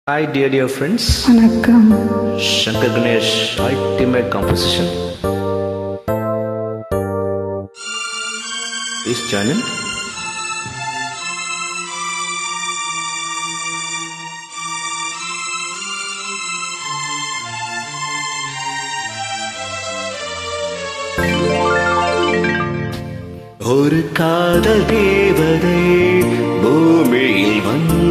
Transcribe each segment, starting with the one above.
Hi, dear, dear friends. வணக்கம் Shankar Ganesh, ultimate composition. This channel. ஒரு காதல் தேவதை பூமியில்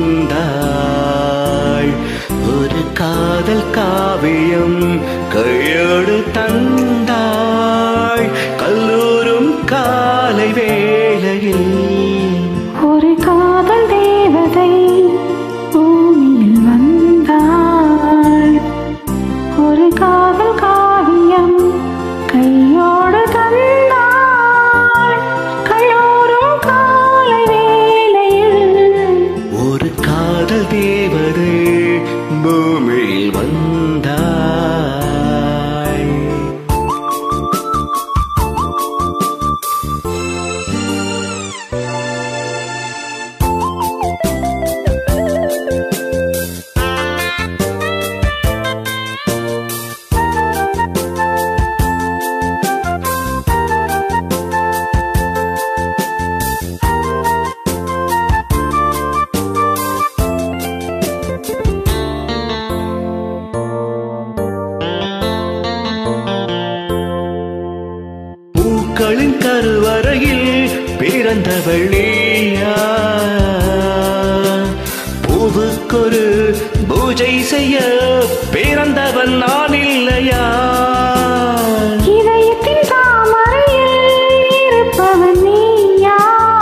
வந்தாள் ஒரு காதல் காவியம் கையோடு தந்தாள் கல்லூரும் காலை வேளையில் ஒரு காதல் தேவதை பூமியில் வந்தாள் ஒரு காதல் காவியம் கையோடு தந்தாள் கல்லூரும் காலை வேளையில் ஒரு காதல் தேவதை பூமியில் வந்தாள் பூக்களின் கருவறையில் பிறந்தவள் நீயா பூவுக்கொரு பூஜை செய்ய பிறந்தவன் நான் இல்லையா இதயத்தின் தாமரையில் இருப்பவன் நீயா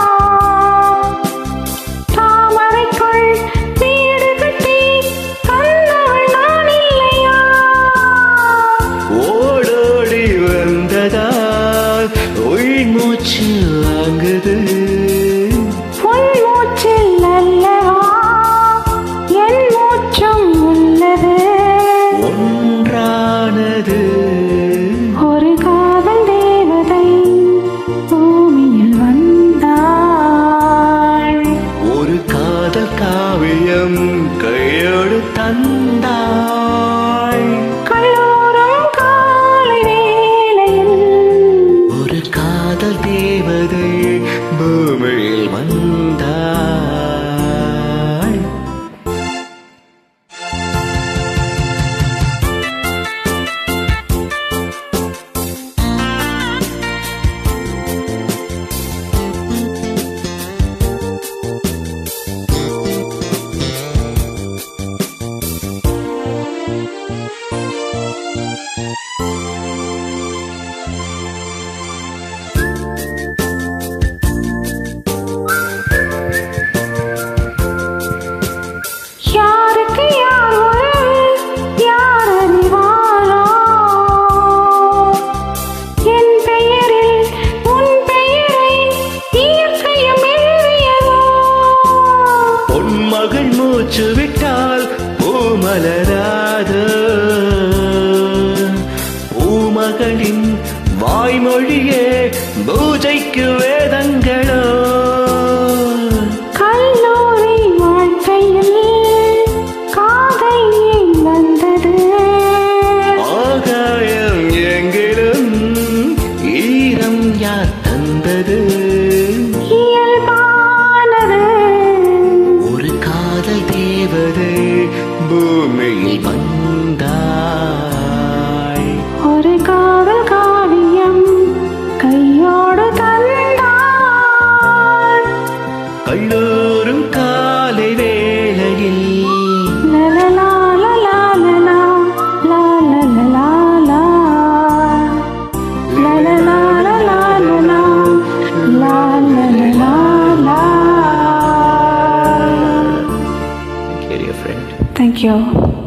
தாமரைக்குள் வீடு கட்டி தந்தவள் நான் இல்லையா ஓடோடி வந்ததால் உள் மூச்சு வாங்குது உன் மூச்சில் அல்லவா என் மூச்சும் உள்ளது ஒன்றானது ஒரு காதல் தேவதை பூமியில் வந்தாள் ஒரு காதல் காவியம் கையோடு தந்தாள் கல்லூரும் காலை வேளையில் ஒரு காதல் தேவதை பூமியில் வந்தாள் யாருக்கு யார் உறவு யார் அறிவாரோ என் பெயரில் உன் பெயரை இயற்கையும் எழுதியதோ பொன்மகள் மூச்சு விட்டால் பூமலராத பூமகளின் வாய்மொழியே பூஜைக்கு வேதங்களோ கல்லூரி வாழ்க்கையில் காதல் ஏன் வந்தது ஆகாயம் எங்கிலும் ஈரம் யார் தந்தது இயல்பானது ஒரு காதல் தேவதை பூமியில் வந்தாய் ஒரு காதல் காவியம் கையோடு தந்தாள் கல்லூரும் காலை வேளையில் லலலா லலா லலா, லாலலலா லா. லலலா லலா லலா, லாலலலா லா. Dear friend. Thank you.